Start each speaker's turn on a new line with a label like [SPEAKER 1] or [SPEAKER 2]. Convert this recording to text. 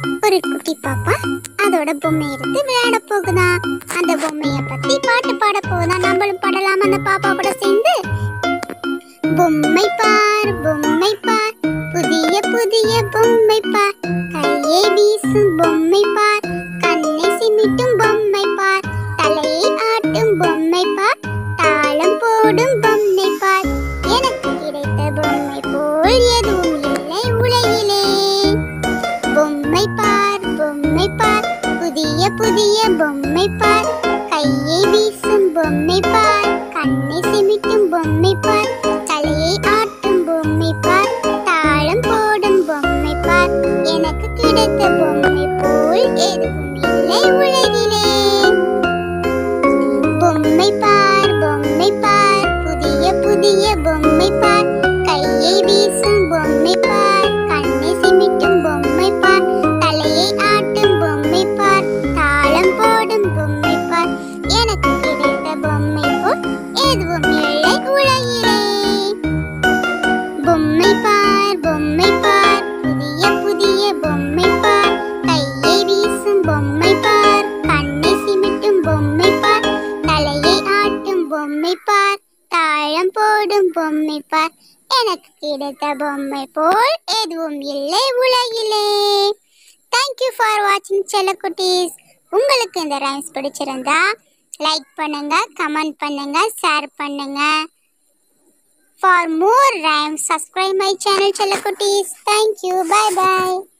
[SPEAKER 1] ஒரு குட்டி பாப்பா அதோட பொம்மை எடுத்து விளையாட போகுதா அந்த பொம்மைய பத்தி பாட்டு பாட போகுதா நம்மளும் பாடலாம் அந்த பாப்பா கூட சேர்ந்து பொம்மை பார் பொம்மை பார் புதிய புதிய பொம்மை பார் கையை வீசும் பொம்மை பார் கண்ணை சிமிட்டும் பொம்மை பார் தலையை ஆட்டும் பொம்மை பார் தாளம் போடும் பொம்மை பார் எனக்கு கிடைத்த பொம்மை போல் எதுவும் இல்லை உலகிலே பொம்மை பார் பொம்மை பார் புதிய புதிய பொம்மை பார் கையை வீசும் பொம்மை பார் கண்ணை சிமிட்டும் பொம்மை பார் தலையை ஆட்டும் பொம்மை பார் தாளம் போடும் பொம்மை பார் எனக்கு கிடைத்த பொம்மை போல் எதுவும் இல்லை உலகிலே பொம்மை பார் பொம்மை பார் புதிய புதிய பொம்மை பார் கையை வீசும் பொம்மை பார் கண்ணை சிமிட்டும் பொம்மை பார் தலையை ஆட்டும் பொம்மை பார் தாளம் போடும் பொம்மை பார் எனக்கு கிடைத்த பொம்மை போல் எதுவும் இல்லை உலகிலே பொம்மை பார் பொம்மை பார் புதிய புதிய பொம்மை பார் கையை வீசும் பொம்மை பார் கண்ணை சிமிட்டும் பொம்மை பார் தலையை ஆட்டும் பொம்மை பார் தாளம் போடும் பொம்மை பார் எனக்கு கிடைத்த பொம்மை போல் எதுவும் இல்லை உலகிலே தேங்க்யூ ஃபார் வாட்சிங் செல்லக்குட்டீஸ் உங்களுக்கு இந்த ரைம்ஸ் பிடிச்சிருந்தா லைக் பண்ணுங்க கமெண்ட் பண்ணுங்க ஷேர் பண்ணுங்க For more rhymes, subscribe my channel Chalakutis. Thank you. Bye bye.